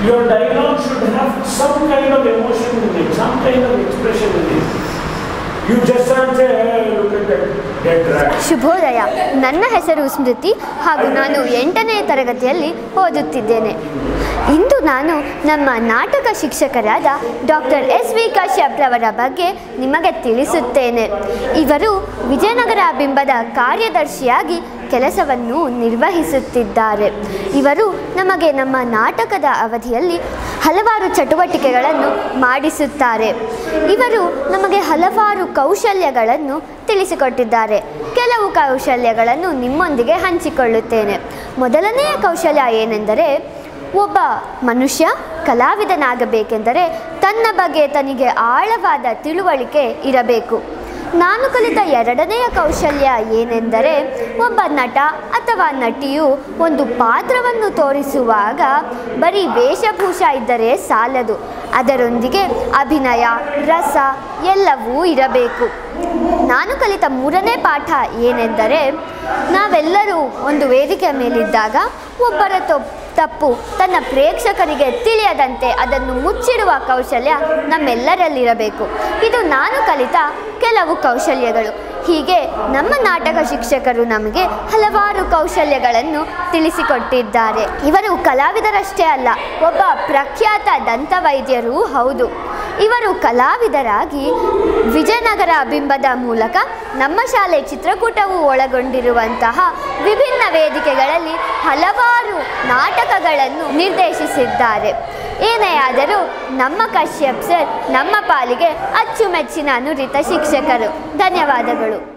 Your dialogue should have some kind of emotion in it, some kind of expression in it. You just can't say, hey, look at that dead rat. ಶುಭೋದಯ ನನ್ನ ಹೆಸರು ಸ್ಮೃತಿ ಹಾಗೂ ನಾನು ಎಂಟನೇ ತರಗತಿಯಲ್ಲಿ ಓದುತ್ತಿದ್ದೇನೆ ಇಂದು ನಾನು ನಮ್ಮ ನಾಟಕ ಶಿಕ್ಷಕರಾದ ಡಾಕ್ಟರ್ ಎಸ್ ವಿ ಕಶ್ಯಪ್ ರವರ ಬಗ್ಗೆ ನಿಮಗೆ ತಿಳಿಸುತ್ತೇನೆ ಇವರು ವಿಜಯನಗರ ಬಿಂಬದ ಕಾರ್ಯದರ್ಶಿಯಾಗಿ ಕೆಲಸವನ್ನು ನಿರ್ವಹಿಸುತ್ತಿದ್ದಾರೆ ಇವರು ನಮಗೆ ನಮ್ಮ ನಾಟಕದ ಅವಧಿಯಲ್ಲಿ ಹಲವಾರು ಚಟುವಟಿಕೆಗಳನ್ನು ಮಾಡಿಸುತ್ತಾರೆ ಇವರು ನಮಗೆ ಹಲವಾರು ಕೌಶಲ್ಯಗಳನ್ನು ತಿಳಿಸಿಕೊಟ್ಟಿದ್ದಾರೆ ಕೆಲವು ಕೌಶಲ್ಯಗಳನ್ನು ನಿಮ್ಮೊಂದಿಗೆ ಹಂಚಿಕೊಳ್ಳುತ್ತೇನೆ ಮೊದಲನೆಯ ಕೌಶಲ್ಯ ಏನೆಂದರೆ ಒಬ್ಬ ಮನುಷ್ಯ ಕಲಾವಿದನಾಗಬೇಕೆಂದರೆ ತನ್ನ ಬಗ್ಗೆ ತನಗೆ ಆಳವಾದ ತಿಳುವಳಿಕೆ ಇರಬೇಕು ನಾನು ಕಲಿತ ಎರಡನೆಯ ಕೌಶಲ್ಯ ಏನೆಂದರೆ ಒಬ್ಬ ನಟ ಅಥವಾ ನಟಿಯು ಒಂದು ಪಾತ್ರವನ್ನು ತೋರಿಸುವಾಗ ಬರೀ ವೇಷಭೂಷ ಇದ್ದರೆ ಸಾಲದು ಅದರೊಂದಿಗೆ ಅಭಿನಯ ರಸ ಎಲ್ಲವೂ ಇರಬೇಕು ನಾನು ಕಲಿತ ಮೂರನೇ ಪಾಠ ಏನೆಂದರೆ ನಾವೆಲ್ಲರೂ ಒಂದು ವೇದಿಕೆ ಮೇಲಿದ್ದಾಗ ಒಬ್ಬರ ತೊಪ್ ತಪ್ಪು ತನ್ನ ಪ್ರೇಕ್ಷಕರಿಗೆ ತಿಳಿಯದಂತೆ ಅದನ್ನು ಮುಚ್ಚಿಡುವ ಕೌಶಲ್ಯ ನಮ್ಮೆಲ್ಲರಲ್ಲಿರಬೇಕು ಇದು ನಾನು ಕಲಿತ ಕೆಲವು ಕೌಶಲ್ಯಗಳು ಹೀಗೆ ನಮ್ಮ ನಾಟಕ ಶಿಕ್ಷಕರು ನಮಗೆ ಹಲವಾರು ಕೌಶಲ್ಯಗಳನ್ನು ತಿಳಿಸಿಕೊಟ್ಟಿದ್ದಾರೆ ಇವರು ಕಲಾವಿದರಷ್ಟೇ ಅಲ್ಲ ಒಬ್ಬ ಪ್ರಖ್ಯಾತ ದಂತವೈದ್ಯರೂ ಹೌದು ಇವರು ಕಲಾವಿದರಾಗಿ ವಿಜಯನಗರ ಬಿಂಬದ ಮೂಲಕ ನಮ್ಮ ಶಾಲೆ ಚಿತ್ರಕೂಟವು ಒಳಗೊಂಡಿರುವಂತಹ ವಿಭಿನ್ನ ವೇದಿಕೆಗಳಲ್ಲಿ ಹಲವಾರು ನಾಟಕಗಳನ್ನು ನಿರ್ದೇಶಿಸಿದ್ದಾರೆ ಏನೇ ಆದರೂ ನಮ್ಮ ಕಶ್ಯಪ್ ಸರ್ ನಮ್ಮ ಪಾಲಿಗೆ ಅಚ್ಚುಮೆಚ್ಚಿನ ನುರಿತ ಶಿಕ್ಷಕರು ಧನ್ಯವಾದಗಳು